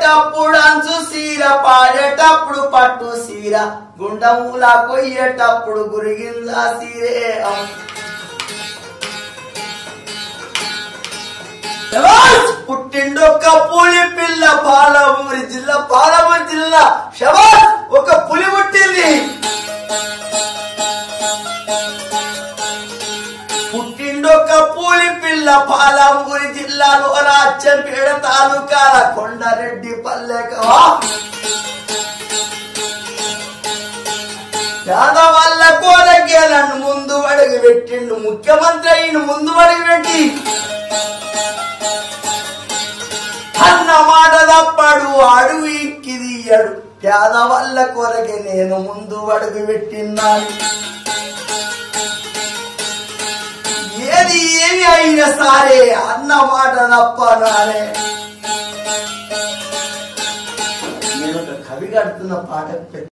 కట్టేటప్పుడు అంచు సీర పాడేటప్పుడు పట్టు సీర గుండముల కొయ్యేటప్పుడు గురిగిందా సీరే శబాష్! పుట్టిండొక్క పులి పిల్ల పాలమూరి జిల్లా పాలమూరి జిల్లా శబాష్ ఒక పులి పుట్టింది పుట్టిండొక్క పూలి పిల్ల పాలమూరి జిల్లాలో రాజ్యంపేట తాలూకాల కొండారెడ్డి పల్లెకవా యాదవల్ల కోరగేలను ముందు అడుగు పెట్టిండు ముఖ్యమంత్రి అయిన ముందు అడుగు పెట్టి అన్న మాట తప్పడు అడుగు ఇక్కిదియ్యడు పేదవల్ల కొరకే నేను ముందు అడుగు పెట్టిన్నాను ఏది ఏమి అయినా సరే అన్న మాట తప్పనానే నేను ఒక కవి కడుతున్న పాట